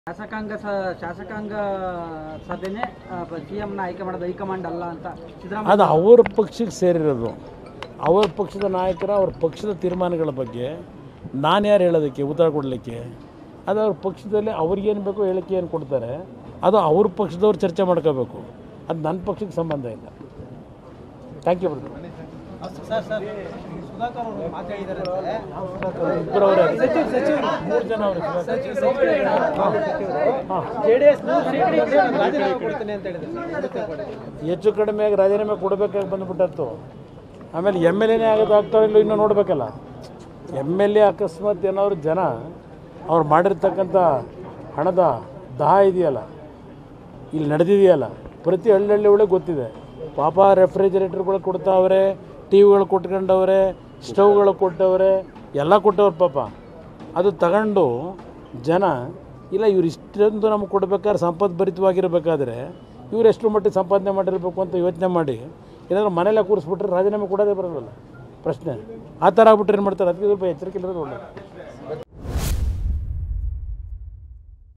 ಶಾಸಕಾಂಗ ಸ- ಶಾಸಕಾಂಗ ಸಭೆನೇ ಸಿ ಎಂನ ಆಯ್ಕೆ ಮಾಡೋದು ಹೈಕಮಾಂಡ್ ಅಲ್ಲ ಅಂತ ಸಿದ್ದರಾಮಯ್ಯ ಅದು ಅವ್ರ ಪಕ್ಷಕ್ಕೆ ಸೇರಿರೋದು ಅವ್ರ ಪಕ್ಷದ ನಾಯಕರ ಅವ್ರ ಪಕ್ಷದ ತೀರ್ಮಾನಗಳ ಬಗ್ಗೆ ನಾನು ಯಾರು ಹೇಳೋದಕ್ಕೆ ಉತ್ತರ ಕೊಡಲಿಕ್ಕೆ ಅದು ಅವ್ರ ಪಕ್ಷದಲ್ಲಿ ಅವ್ರಿಗೇನು ಬೇಕೋ ಹೇಳಿಕೆ ಏನು ಕೊಡ್ತಾರೆ ಅದು ಅವ್ರ ಪಕ್ಷದವ್ರು ಚರ್ಚೆ ಮಾಡ್ಕೋಬೇಕು ಅದು ನನ್ನ ಪಕ್ಷಕ್ಕೆ ಸಂಬಂಧ ಇಲ್ಲ ಥ್ಯಾಂಕ್ ಯು ಬ್ರದರ್ ಸುಧಾಕರ್ ಅವರು ಮಾತಾಡಿದ್ದಾರೆ ಇಬ್ಬರು ಅವರೇ ಮೂರು ಜನ ಅವರು ಹಾಂ ಜೆಡಿಎಸ್ ರಾಜೀನಾಮೆ ಕೊಡ್ತೇನೆ ಅಂತ ಹೇಳಿದ್ರು ಹೆಚ್ಚು ಕಡಿಮೆಯಾಗಿ ರಾಜೀನಾಮೆ ಕೊಡಬೇಕಾಗಿ ಬಂದುಬಿಟ್ಟತ್ತು ಆಮೇಲೆ ಎಮ್ ಎಲ್ ಎನೇ ಆಗೋದು ಆಗ್ತಾರೋ ಇಲ್ಲೋ ಇನ್ನೂ ನೋಡಬೇಕಲ್ಲ ಎಮ್ ಎಲ್ ಎ ಅಕಸ್ಮಾತ್ ಏನಾದ್ರು ಜನ ಅವ್ರು ಮಾಡಿರ್ತಕ್ಕಂಥ ಹಣದ ದಾಹ ಇದೆಯಲ್ಲ ಇಲ್ಲಿ ನಡೆದಿದೆಯಲ್ಲ ಪ್ರತಿ ಹಳ್ಳಿ ಒಳಗೆ ಗೊತ್ತಿದೆ ಪಾಪ ರೆಫ್ರಿಜರೇಟರ್ಗಳು ಕೊಡ್ತಾವ್ರೆ ಟಿ ವಿಗಳು ಕೊಟ್ಕೊಂಡವ್ರೆ ಸ್ಟವ್ಗಳು ಕೊಟ್ಟವ್ರೆ ಎಲ್ಲ ಕೊಟ್ಟವ್ರೆ ಪಾಪ ಅದು ತಗೊಂಡು ಜನ ಇಲ್ಲ ಇವ್ರು ಇಷ್ಟೊಂದು ನಮ್ಗೆ ಕೊಡ್ಬೇಕಾದ್ರೆ ಸಂಪದ್ಭರಿತವಾಗಿರಬೇಕಾದ್ರೆ ಇವ್ರು ಎಷ್ಟು ಮಟ್ಟಿಗೆ ಸಂಪಾದನೆ ಮಾಡಿರಬೇಕು ಅಂತ ಯೋಚನೆ ಮಾಡಿ ಏನಾದರೂ ಮನೆಯಲ್ಲೇ ಕೂರಿಸ್ಬಿಟ್ರೆ ರಾಜೀನಾಮೆ ಕೊಡೋದೇ ಬರೋಲ್ಲ ಪ್ರಶ್ನೆ ಆ ಥರ ಆಗ್ಬಿಟ್ರೆ ಏನು ಮಾಡ್ತಾರೆ ಅದಕ್ಕೆ ಸ್ವಲ್ಪ ಎಚ್ಚರಿಕೆ ಇರೋದು ಒಳ್ಳೆಯದು